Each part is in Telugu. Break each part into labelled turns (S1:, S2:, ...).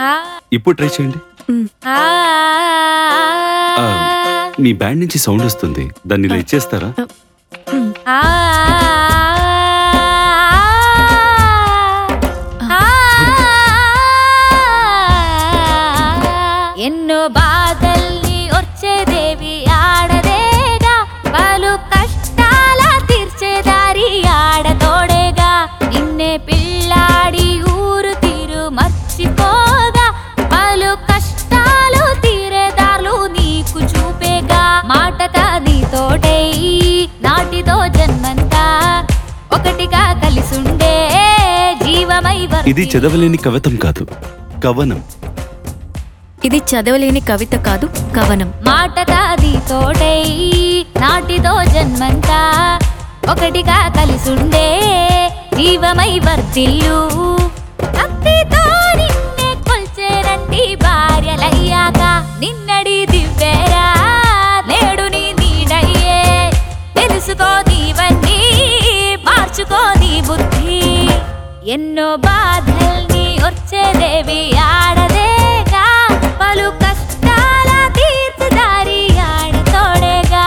S1: ఇప్పుడు ట్రై చేయండి ఆ, మీ బ్యాండ్ నుంచి సౌండ్ వస్తుంది దాన్ని ఇలా ఇచ్చేస్తారా
S2: ఎన్నో బాధల్ని వచ్చేదేవి ఆడదేగా పలు కష్టాల తీర్చే దారి ఆడతోడేగా నిన్నే పిల్లాడి ఊరు తీరు మర్చిపోగా పలు కష్టాలు తీరే దారులు నీకు చూపేగా మాటగా నీతోటే నాటితో జన్మంతా ఒకటిగా కలిసుండే జీవమై
S1: ఇది చదవలేని కవితం కాదు కవనం
S3: ఇది చదవలేని కవిత కాదు కవనం
S2: మాటగా నీతోటే నాటితో జన్మంతా ఒకటిగా కలిసుండే జీవమై వర్తిల్లు భక్తితో నిన్నే కొల్చేరంటి భార్యలయ్యాక నిన్నడి దివ్వేరా నేడు నీ నీడయ్యే తెలుసుకో నీవన్నీ మార్చుకో నీ బుద్ధి ఎన్నో బాధల్ని వచ్చేదేవి ఆడదేగా పలు కష్టాల తీర్చుదారి ఆడతోడేగా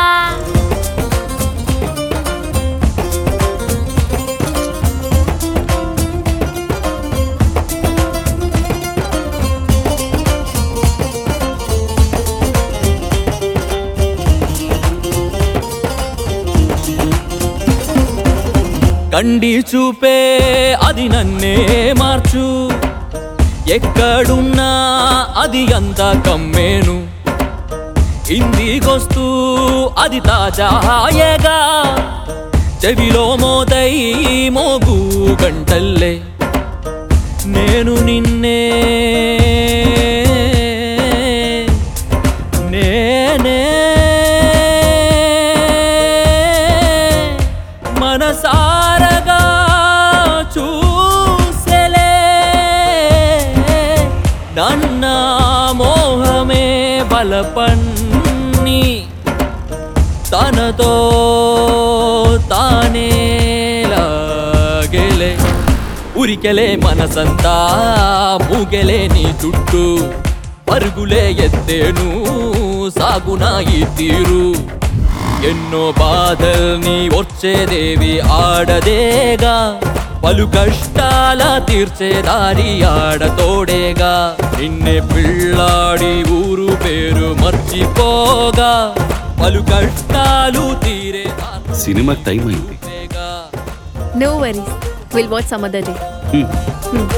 S4: కండి చూపే అది నన్నే మార్చు ఎక్కడున్నా అది అంత కమ్మేను ఇందికొస్తూ అది తాజాయగా చెవిలో మోదై మోగు గంటల్లే నేను నిన్నే నేనే మనసారగా చూసెలే నన్న మోహమే బలపన్ని తనతో తానే లాగెలే ఉరికెలే మనసంతా మూగెలే నీ చుట్టూ పరుగులే ఎత్తేను సాగునా ఈ తీరు ఎన్నో బాధల్ని వచ్చేదేవి ఆడదేగా పలు కష్టాల తీర్చే దారి ఆడతోడేగా నిన్నే పిల్లాడి ఊరు పేరు మర్చిపోగా పలు కష్టాలు తీరే దారి
S1: సినిమా టైం అయింది
S4: చూపేగా.
S3: No worries will watch some other day
S1: hmm.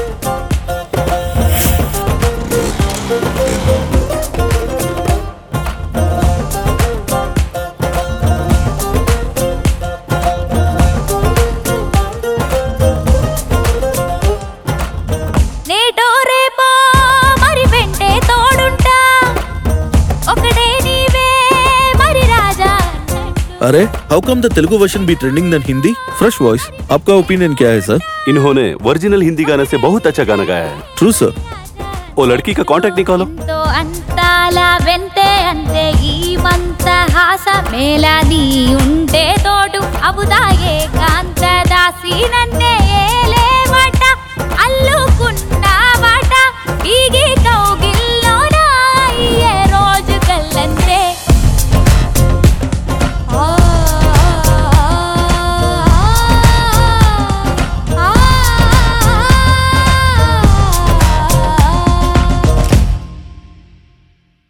S2: నేటో రేపో మరి వెంటే తోడుంటా ఒకడే నీవే మరి రాజా అన్నట్టు.
S5: अरे how come the Telugu version be trending then Hindi fresh voice आपका ओपिनियन क्या है सर
S1: इन्होंने ओरिजिनल हिंदी गाने से बहुत अच्छा गाना गाया है
S5: ट्रू सर
S1: वो लड़की का कांटेक्ट निकालो
S2: ఎంతో అంతాల వెంతే అంతే ఈ మంత హాస మేళ నీ ఉంటే తోడు అవుదా ఏకాంత దాసి నన్నే ఏ